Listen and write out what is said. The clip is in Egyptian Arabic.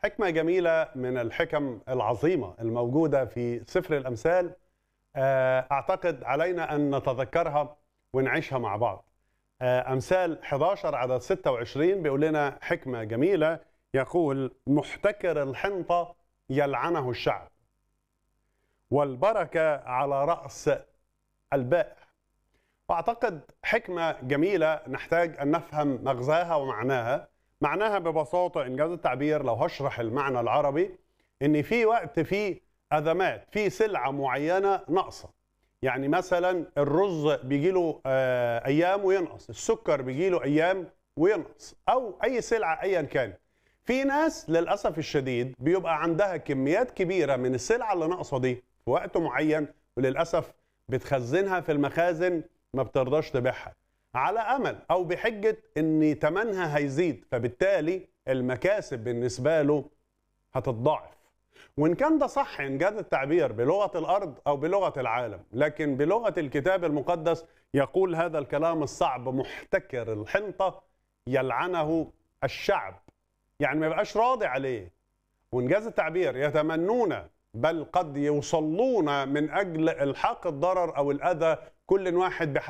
حكمة جميلة من الحكم العظيمة الموجودة في سفر الأمثال آه، أعتقد علينا أن نتذكرها ونعيشها مع بعض آه، أمثال 11 عدد 26 بيقول لنا حكمة جميلة يقول محتكر الحنطة يلعنه الشعب والبركة على رأس البائع وأعتقد حكمة جميلة نحتاج أن نفهم مغزاها ومعناها معناها ببساطة إنجاز التعبير لو هشرح المعنى العربي إن في وقت في أزمات في سلعة معينة ناقصة يعني مثلا الرز بيجي له آه، أيام وينقص السكر بيجي له أيام وينقص أو أي سلعة أيا كان في ناس للأسف الشديد بيبقى عندها كميات كبيرة من السلعة اللي ناقصة دي في وقت معين وللأسف بتخزنها في المخازن ما بترضاش تبيعها على امل او بحجه ان ثمنها هيزيد فبالتالي المكاسب بالنسبه له هتتضاعف وان كان ده صح انجاز التعبير بلغه الارض او بلغه العالم لكن بلغه الكتاب المقدس يقول هذا الكلام الصعب محتكر الحنطه يلعنه الشعب يعني ما يبقاش راضي عليه وانجاز التعبير يتمنون بل قد يصلون من اجل الحاق الضرر او الاذى كل واحد بحسب